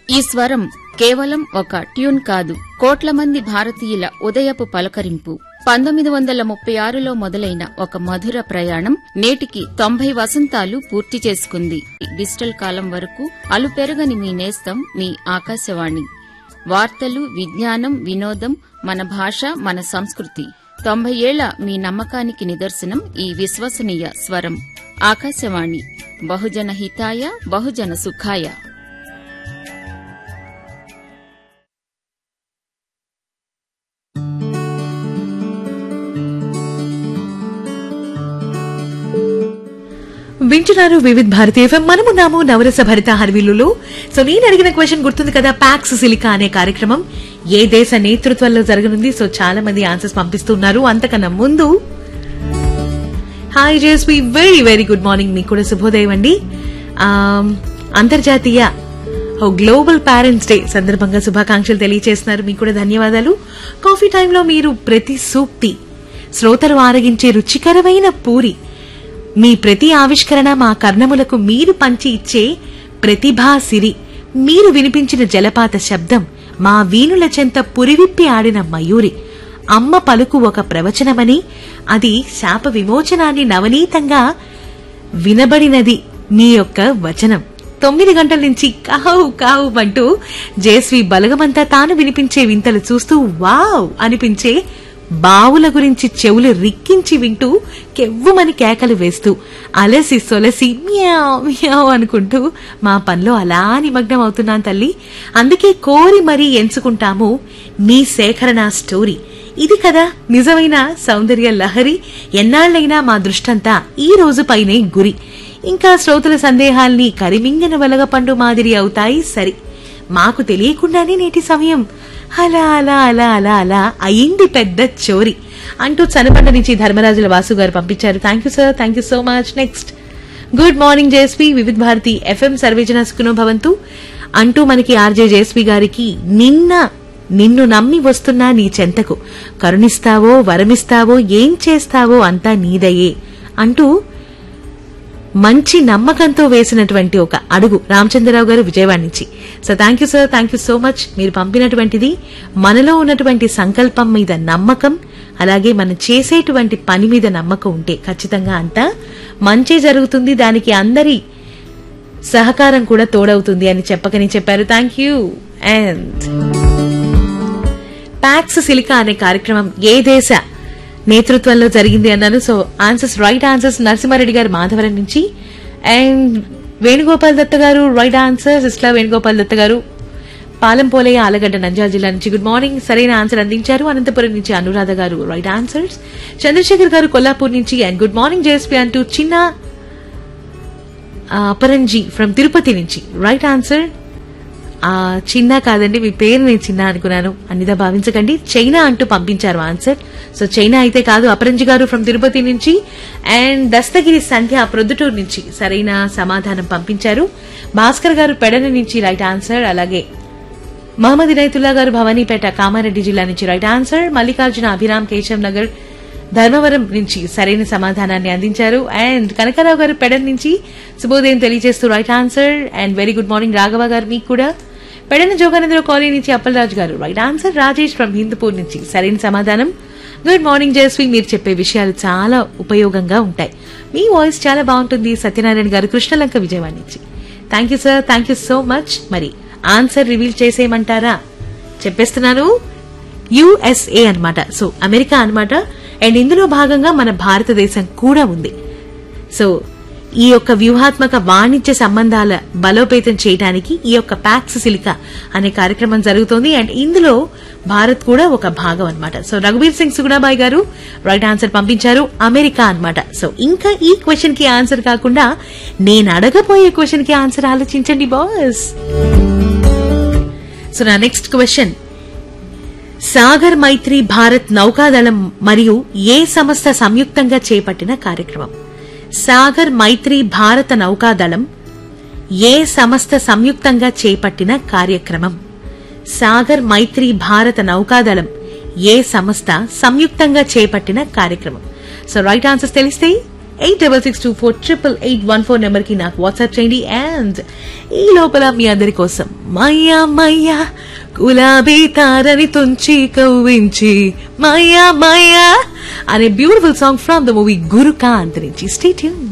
ఈ స్వరం కేవలం ఒక ట్యూన్ కాదు కోట్ల మంది భారతీయుల ఉదయపు పలకరింపు పంతొమ్మిది వందల ముప్పై ఆరులో మొదలైన ఒక మధుర ప్రయాణం నేటికి తొంభై వసంతాలు పూర్తి చేసుకుంది డిజిటల్ కాలం వరకు అలుపెరగని మీ నేస్తం మీ ఆకాశవాణి వార్తలు విజ్ఞానం వినోదం మన భాష మన సంస్కృతి తొంభై ఏళ్ల మీ నమ్మకానికి నిదర్శనం ఈ విశ్వసనీయ స్వరం ఆకాశవాణి బహుజన హితాయ బహుజన సుఖాయ వింటున్నారు వివిధ్ భారతి ఎఫ్ఎం మనమున్నాము నవరస భరిత హర్విల్లులో సో నేను అడిగిన క్వశ్చన్ గుర్తుంది కదా ప్యాక్స్ సిలికా అనే కార్యక్రమం ఏ దేశ నేతృత్వంలో జరగనుంది సో చాలా మంది ఆన్సర్స్ పంపిస్తున్నారు అంతకన్నా ముందు hi Jaswi very very good morning మీకు కూడా శుభోదయం అండి ఆమ్, అంతర్జాతీయ ఓ గ్లోబల్ పేరెంట్స్ డే సందర్భంగా శుభాకాంక్షలు తెలియజేస్తున్నారు మీకు కూడా ధన్యవాదాలు కాఫీ టైంలో మీరు ప్రతి సూక్తి శ్రోతలు ఆరగించే రుచికరమైన పూరి మీ ప్రతి ఆవిష్కరణ మా కర్ణములకు మీరు పంచి ఇచ్చే ప్రతిభా సిరి మీరు వినిపించిన జలపాత శబ్దం మా వీణుల చెంత పురివిప్పి ఆడిన మయూరి అమ్మ పలుకు ఒక ప్రవచనమని అది శాప విమోచనాన్ని నవనీతంగా వినబడినది మీ యొక్క వచనం తొమ్మిది గంటల నుంచి కావు కావు అంటూ జయశ్రీ బలగమంతా తాను వినిపించే వింతలు చూస్తూ వావ్ అనిపించే బావుల గురించి చెవులు రిక్కించి వింటూ కెవ్వుమని కేకలు వేస్తూ అలసి సొలసి మ్యావ్ మ్యావ్ అనుకుంటూ మా పనిలో అలా నిమగ్నం అవుతున్నాను తల్లి అందుకే కోరి మరీ ఎంచుకుంటాము మీ సేకరణ స్టోరీ ఇది కదా నిజమైన సౌందర్య లహరి ఎన్నాళ్లైనా మా దృష్టంతా ఈ రోజు పైనే గురి ఇంకా శ్రోతల సందేహాల్ని కరిమింగిన వెలగపండు మాదిరి అవుతాయి సరి మాకు తెలియకుండానే నేటి సమయం అలా అలా అలా అలా అలా అయింది పెద్ద చోరీ అంటూ చనపండ నుంచి ధర్మరాజుల వాసు గారు పంపించారు thank you sir thank you so much next good morning JSP Vividh Bharati FM సర్వేజన సుఖనో భవంతు అంటూ మనకి ఆర్జే జేఎస్పీ గారికి నిన్న నిన్ను నమ్మి వస్తున్నా నీ చెంతకు కరుణిస్తావో వరమిస్తావో ఏం చేస్తావో అంతా నీదయే అంటూ మంచి నమ్మకంతో వేసినటువంటి ఒక అడుగు రామచంద్రరావు గారు విజయవాడ నుంచి so thank you sir thank you so much మీరు పంపినటువంటిది మనలో ఉన్నటువంటి సంకల్పం మీద నమ్మకం అలాగే మనం చేసేటువంటి పని మీద నమ్మకం ఉంటే ఖచ్చితంగా అంతా మంచి జరుగుతుంది దానికి అందరి సహకారం కూడా తోడవుతుంది అని చెప్పకని చెప్పారు thank you and Pax Silica అనే కార్యక్రమం ఏ దేశ నేతృత్వంలో జరిగింది అన్నాను so answers right answers Narasimhareddy గారు మాధవరం నుంచి అండ్ వేణుగోపాల్ దత్త గారు రైట్ ఆన్సర్స్ ఇస్లా వేణుగోపాల్ దత్త గారు పాలంపోలయ్య ఆలగడ్డ నంద్యాల జిల్లా నుంచి గుడ్ మార్నింగ్ సరైన ఆన్సర్ అందించారు అనంతపురం నుంచి అనురాధ గారు రైట్ ఆన్సర్స్ చంద్రశేఖర్ గారు కొల్లాపూర్ నుంచి అండ్ గుడ్ మార్నింగ్ జేఎస్పీ అంటూ చిన్న ఆ, అపరంజీ ఫ్రమ్ తిరుపతి నుంచి రైట్ ఆన్సర్ ఆ చిన్న కాదండి మీ పేరు నేను చిన్న అనుకున్నాను అన్నిదా భావించకండి చైనా అంటూ పంపించారు ఆన్సర్ సో చైనా అయితే కాదు అపరంజి గారు ఫ్రమ్ తిరుపతి నుంచి అండ్ దస్తగిరి సంధ్య ప్రొద్దుటూరు నుంచి సరైన సమాధానం పంపించారు భాస్కర్ గారు పెడన నుంచి రైట్ ఆన్సర్ అలాగే మహమ్మద్ ఇనైతుల్లా గారు భవానీపేట కామారెడ్డి జిల్లా నుంచి రైట్ ఆన్సర్ మల్లికార్జున అభిరామ్ కేశవ్ నగర్ ధర్మవరం నుంచి సరైన సమాధానాన్ని అందించారు అండ్ కనకారావు గారు పెడన్ నుంచి శుభోదయం తెలియజేస్తూ right answer and very good morning Raghava గారు మీకు కూడా పెడన జోగానందరావు కాలనీ నుంచి అప్పలరాజు గారు right answer Rajesh from Hindupur నుంచి సరైన సమాధానం గుడ్ మార్నింగ్ జయశ్రీ మీరు చెప్పే విషయాలు చాలా ఉపయోగంగా ఉంటాయి మీ వాయిస్ చాలా బాగుంటుంది సత్యనారాయణ గారు కృష్ణలంక విజయవాడ నుంచి thank you sir thank you so much మరి ఆన్సర్ రివీల్ చేసేయమంటారా చెప్పేస్తున్నాను యుఎస్ఏ అన్నమాట సో అమెరికా అన్నమాట అండ్ ఇందులో భాగంగా మన భారతదేశం కూడా ఉంది సో ఈ యొక్క వ్యూహాత్మక వాణిజ్య సంబంధాల బలోపేతం చేయడానికి ఈ యొక్క ప్యాక్స్ సిలికా అనే కార్యక్రమం జరుగుతోంది అండ్ ఇందులో భారత్ కూడా ఒక భాగం అన్నమాట సో రఘుబీర్ సింగ్ సుగుణాబాయ్ గారు రైట్ ఆన్సర్ పంపించారు అమెరికా అన్నమాట సో ఇంకా ఈ క్వశ్చన్ కి ఆన్సర్ కాకుండా నేను అడగబోయే క్వశ్చన్ కి ఆన్సర్ ఆలోచించండి బాస్ సో నా నెక్స్ట్ క్వశ్చన్ సాగర్ మైత్రి భారత్ నౌకాదళం మరియు ఏ సంస్థ సంయుక్తంగా చేపట్టిన కార్యక్రమం సాగర్ మైత్రి భారత నౌకాదళం ఏ సంస్థ సంయుక్తంగా చేపట్టిన కార్యక్రమం సాగర్ మైత్రి భారత నౌకాదళం ఏ సంస్థ సంయుక్తంగా చేపట్టిన కార్యక్రమం సో రైట్ ఆన్సర్స్ తెలిస్తే eight double six two four triple eight one four number కి నాకు వాట్సాప్ చేయండి అండ్ ఈ లోపల మీ అందరి కోసం మయ్యా మయ్యా గులాబీ తారని తుంచి కవ్వించి మయ్యా మయ్యా అనే beautiful song from the movie Gurukanth నుంచి స్టే ట్యూన్